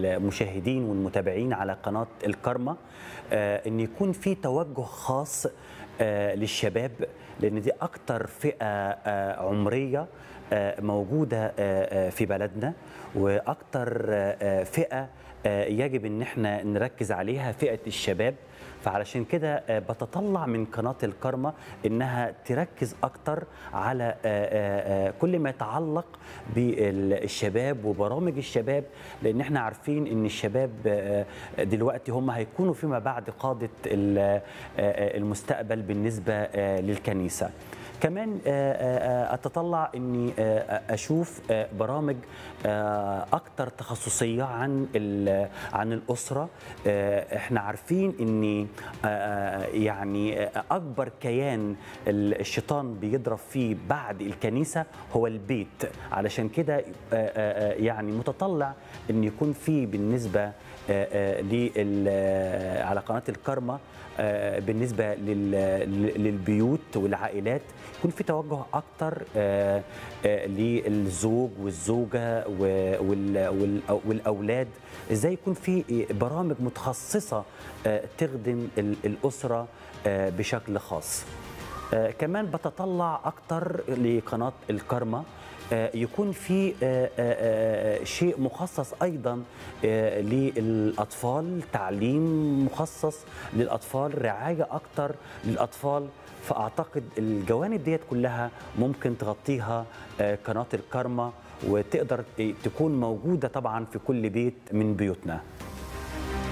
المشاهدين والمتابعين على قناه الكرمه آه، ان يكون في توجه خاص آه، للشباب لان دي اكتر فئه آه، عمريه آه، موجوده آه، آه، في بلدنا واكتر آه، آه، فئه آه، يجب ان احنا نركز عليها فئه الشباب فعلشان كده آه، بتطلع من قناه الكرمه انها تركز اكتر على آه، آه، آه، كل ما يتعلق بالشباب وبرامج الشباب لان احنا عارفين ان الشباب آه، دلوقتي هم هيكونوا فيما بعد قاده ال- آه، آه، المستقبل بالنسبه آه، للكنيسه كمان آه، آه، آه، اتطلع اني آه، اشوف آه، برامج آه، اكتر تخصصيه عن ال- عن الاسره آه، احنا عارفين ان آه، يعني آه، اكبر كيان ال- الشيطان بيضرب فيه بعد الكنيسه هو البيت علشان كده آه، آه، آه، يعني متطلع ان يكون في بالنسبه آه، آه، لل- آه، على قناه الكرمه آه، بالنسبه لل- للبيوت والعائلات يكون في توجه اكتر آه، آه، للزوج والزوجه و- وال- وال- والاولاد ازاي يكون في برامج متخصصه آه، تخدم ال- الاسره آه، بشكل خاص آه، كمان بتطلع اكتر لقناه الكرمه آه، يكون في آه، آه، آه، شيء مخصص ايضا آه، للاطفال تعليم مخصص للاطفال رعايه اكتر للاطفال فاعتقد الجوانب ديت كلها ممكن تغطيها آه، قناه الكرمه وتقدر تكون موجوده طبعا في كل بيت من بيوتنا